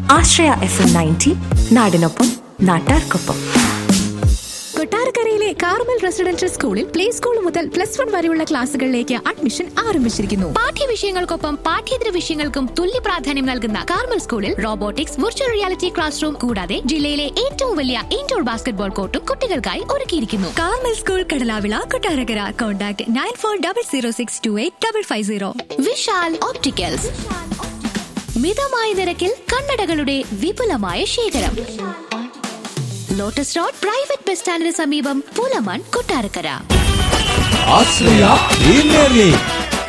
ആശ്രയ F M ninety നാടിനൊപ്പം നാട്ടാർക്കൊപ്പം കൊട്ടാരക്കരയിലെ കാർമൽ റെസിഡൻഷ്യൽ സ്കൂളിൽ പ്ലേ സ്കൂൾ മുതൽ പ്ലസ് വൺ വരെയുള്ള ക്ലാസുകളിലേക്ക് അഡ്മിഷൻ ആരംഭിച്ചിരിക്കുന്നു പാഠ്യവിഷയങ്ങൾക്കൊപ്പം പാഠ്യേതര വിഷയങ്ങൾക്കും തുല്യ പ്രാധാന്യം നൽകുന്ന കാർമൽ സ്കൂളിൽ robotics virtual reality classroom കൂടാതെ ജില്ലയിലെ ഏറ്റവും വലിയ ഇൻഡോർ ബാസ്കറ്റ്ബോൾ കോർട്ടും കുട്ടികൾക്കായി ഒരുക്കിയിരിക്കുന്നു Carmel school Kadalavila Kottarakkara contact nine four double zero six two eight double five zero Vishal opticals മിതമായ നിരക്കിൽ കണ്ണടകളുടെ വിപുലമായ ശേഖരം ലോട്ടസ് റോഡ് പ്രൈവറ്റ് ബസ് സ്റ്റാൻഡിന് സമീപം Pulamon Kottarakkara Ashraya premier league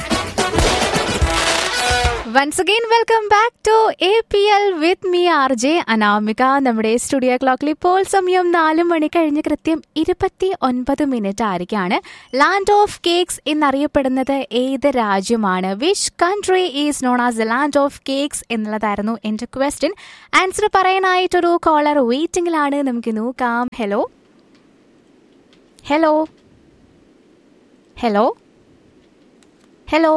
once again welcome back to A P L with me R J Anamika നമ്മുടെ studio ക്ലോക്കിൽ ഇപ്പോൾ സമയം നാല് മണി കഴിഞ്ഞ് കൃത്യം ഇരുപത്തി ഒൻപത് മിനിറ്റ് ആയിരിക്കാണ് ലാൻഡ് ഓഫ് കേക്സ് എന്നറിയപ്പെടുന്നത് ഏത് രാജ്യമാണ് which country is known as the land of cakes എന്നുള്ളതായിരുന്നു എൻ്റെ ക്വസ്റ്റ്യൻ ആൻസർ പറയാനായിട്ടൊരു കോളർ വെയിറ്റിംഗിലാണ് നമുക്ക് നോക്കാം hello hello hello hello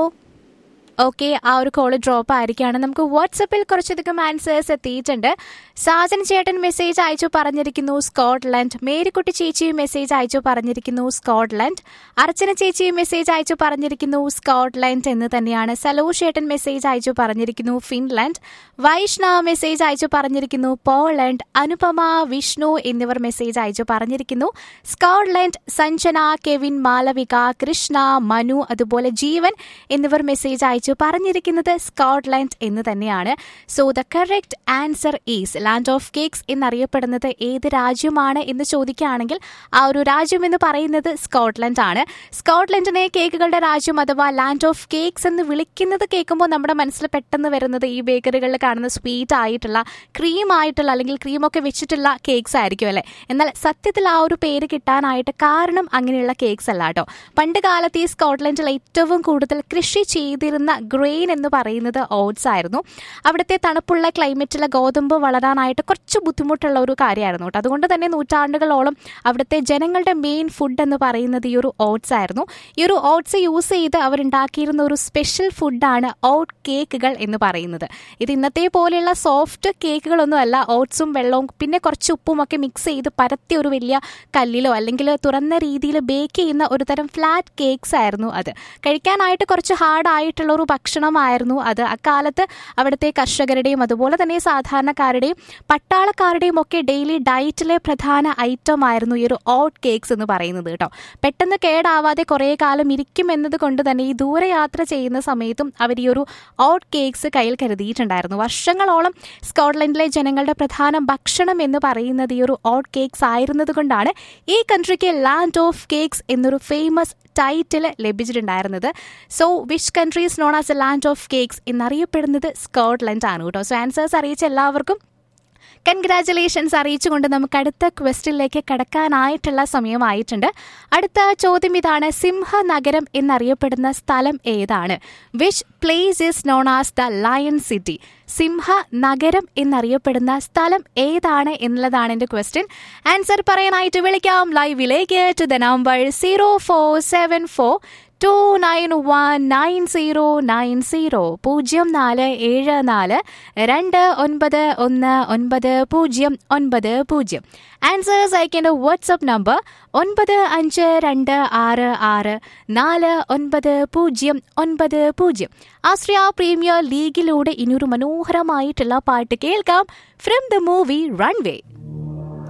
okay ആ ഒരു കോള് ഡ്രോപ്പ് ആയിരിക്കുകയാണ് നമുക്ക് വാട്സപ്പിൽ കുറച്ചധികം ആൻസേഴ്സ് എത്തിയിട്ടുണ്ട് സാജൻ ചേട്ടൻ മെസ്സേജ് അയച്ചു പറഞ്ഞിരിക്കുന്നു സ്കോട്ട്ലൻഡ് മേരിക്കുട്ടി ചേച്ചി മെസ്സേജ് അയച്ചു പറഞ്ഞിരിക്കുന്നു സ്കോട്ട്ലൻഡ് അർച്ചന ചേച്ചി മെസ്സേജ് അയച്ചു പറഞ്ഞിരിക്കുന്നു സ്കോട്ട്ലൻഡ് എന്ന് തന്നെയാണ് സലോഷ് ചേട്ടൻ മെസ്സേജ് അയച്ചു പറഞ്ഞിരിക്കുന്നു ഫിൻലാൻഡ് വൈഷ്ണ മെസ്സേജ് അയച്ചു പറഞ്ഞിരിക്കുന്നു പോളണ്ട് അനുപമ വിഷ്ണു എന്നിവർ മെസ്സേജ് അയച്ചു പറഞ്ഞിരിക്കുന്നു സ്കോട്ട്ലൻഡ് സഞ്ജന കെവിൻ മാലവിക കൃഷ്ണ മനു അതുപോലെ ജീവൻ എന്നിവർ മെസ്സേജ് അയച്ചു പറഞ്ഞിരിക്കുന്നത് സ്കോട്ട്ലൻഡ് എന്ന് തന്നെയാണ് so the correct answer is land of cakes എന്നറിയപ്പെടുന്നത് ഏത് രാജ്യമാണ് എന്ന് ചോദിക്കുകയാണെങ്കിൽ ആ ഒരു രാജ്യം എന്ന് പറയുന്നത് സ്കോട്ട്ലൻഡ് ആണ് സ്കോട്ട്ലൻഡിനെ കേക്കുകളുടെ രാജ്യം അഥവാ ലാൻഡ് ഓഫ് കേക്സ് എന്ന് വിളിക്കുന്നത് കേൾക്കുമ്പോൾ നമ്മുടെ മനസ്സിൽ പെട്ടെന്ന് വരുന്നത് ഈ ബേക്കറികളിൽ കാണുന്ന സ്വീറ്റ് ആയിട്ടുള്ള ക്രീം ആയിട്ടുള്ള അല്ലെങ്കിൽ ക്രീമൊക്കെ വെച്ചിട്ടുള്ള കേക്ക്സ് ആയിരിക്കും അല്ലേ എന്നാൽ സത്യത്തിൽ ആ ഒരു പേര് കിട്ടാനായിട്ട് കാരണം അങ്ങനെയുള്ള കേക്ക്സ് അല്ല കേട്ടോ പണ്ട് കാലത്ത് ഈ സ്കോട്ട്ലൻഡിൽ ഏറ്റവും കൂടുതൽ കൃഷി ചെയ്തിരുന്ന ഗ്രെയിൻ എന്ന് പറയുന്നത് ഓട്സ് ആയിരുന്നു അവിടുത്തെ തണുപ്പുള്ള ക്ലൈമറ്റിലെ ഗോതമ്പ് വളരാനായിട്ട് കുറച്ച് ബുദ്ധിമുട്ടുള്ള ഒരു കാര്യമായിരുന്നു കേട്ടോ അതുകൊണ്ട് തന്നെ നൂറ്റാണ്ടുകളോളം അവിടുത്തെ ജനങ്ങളുടെ മെയിൻ ഫുഡ് എന്ന് പറയുന്നത് ഈ ഒരു ഓട്സ് ആയിരുന്നു ഈ ഒരു ഓട്സ് യൂസ് ചെയ്ത് അവരുണ്ടാക്കിയിരുന്ന ഒരു സ്പെഷ്യൽ ഫുഡാണ് ഓട്ട് കേക്കുകൾ എന്ന് പറയുന്നത് ഇത് ഇന്നത്തെ പോലെയുള്ള സോഫ്റ്റ് കേക്കുകളൊന്നും അല്ല ഓട്സും വെള്ളവും പിന്നെ കുറച്ച് ഉപ്പും ഒക്കെ മിക്സ് ചെയ്ത് പരത്തിയ ഒരു വലിയ കല്ലിലോ അല്ലെങ്കിൽ തുറന്ന രീതിയിൽ ബേക്ക് ചെയ്യുന്ന ഒരു തരം ഫ്ലാറ്റ് കേക്ക്സ് ആയിരുന്നു അത് കഴിക്കാനായിട്ട് കുറച്ച് ഹാർഡ് ആയിട്ടുള്ള ഒരു ഭക്ഷണമായിരുന്നു അത് അക്കാലത്ത് അവിടുത്തെ കർഷകരുടെയും അതുപോലെ തന്നെ സാധാരണക്കാരുടെയും പട്ടാളക്കാരുടെയും ഒക്കെ ഡെയിലി ഡയറ്റിലെ പ്രധാന ഐറ്റം ആയിരുന്നു ഈ ഒരു ഓട്ട് കേക്ക്സ് എന്ന് പറയുന്നത് കേട്ടോ പെട്ടെന്ന് കേടാവാതെ കുറേ കാലം ഇരിക്കും എന്നത് കൊണ്ട് തന്നെ ഈ ദൂരയാത്ര ചെയ്യുന്ന സമയത്തും അവർ ഈ ഒരു ഓട്ട് കേക്ക്സ് കയ്യിൽ കരുതിയിട്ടുണ്ടായിരുന്നു വർഷങ്ങളോളം സ്കോട്ട്ലൻഡിലെ ജനങ്ങളുടെ പ്രധാന ഭക്ഷണം എന്ന് പറയുന്നത് ഈ ഒരു ഓട്ട് കേക്ക്സ് ആയിരുന്നത് കൊണ്ടാണ് ഈ കൺട്രിക്ക് ലാൻഡ് ഓഫ് കേക്ക്സ് എന്നൊരു ഫേമസ് ടൈറ്റിൽ ലഭിച്ചിട്ടുണ്ടായിരുന്നത് so which countries known as a land of cakes എന്നറിയപ്പെടുന്നത് സ്കോട്ട്ലൻഡ് ആണ് കേട്ടോ സോ ആൻസേഴ്സ് അറിയിച്ച എല്ലാവർക്കും കൺഗ്രാറ്റുലേഷൻസ് അറിയിച്ചുകൊണ്ട് നമുക്ക് അടുത്ത ക്വസ്റ്റിലേക്ക് കടക്കാനായിട്ടുള്ള സമയമായിട്ടുണ്ട് അടുത്ത ചോദ്യം ഇതാണ് സിംഹനഗരം എന്നറിയപ്പെടുന്ന സ്ഥലം ഏതാണ് which place is known as the lion city സിംഹ നഗരം എന്നറിയപ്പെടുന്ന സ്ഥലം ഏതാണ് എന്നുള്ളതാണ് എൻ്റെ ക്വസ്റ്റ്യൻ ആൻസർ പറയാനായിട്ട് വിളിക്കാം ലൈവിലേക്ക് to the number zero four seven four two nine one nine zero nine zero പൂജ്യം നാല് ഏഴ് നാല് രണ്ട് ഒൻപത് ഒന്ന് ഒൻപത് പൂജ്യം ഒൻപത് പൂജ്യം ആൻസേഴ്സ് അയക്കേണ്ട വാട്സപ്പ് നമ്പർ ഒൻപത് അഞ്ച് രണ്ട് ആറ് ആറ് നാല് ഒൻപത് പൂജ്യം ഒൻപത് പൂജ്യം ആശ്രയ പ്രീമിയർ ലീഗിലൂടെ ഇനിയൊരു മനോഹരമായിട്ടുള്ള പാട്ട് കേൾക്കാം ഫ്രം ദ മൂവി റൺവേ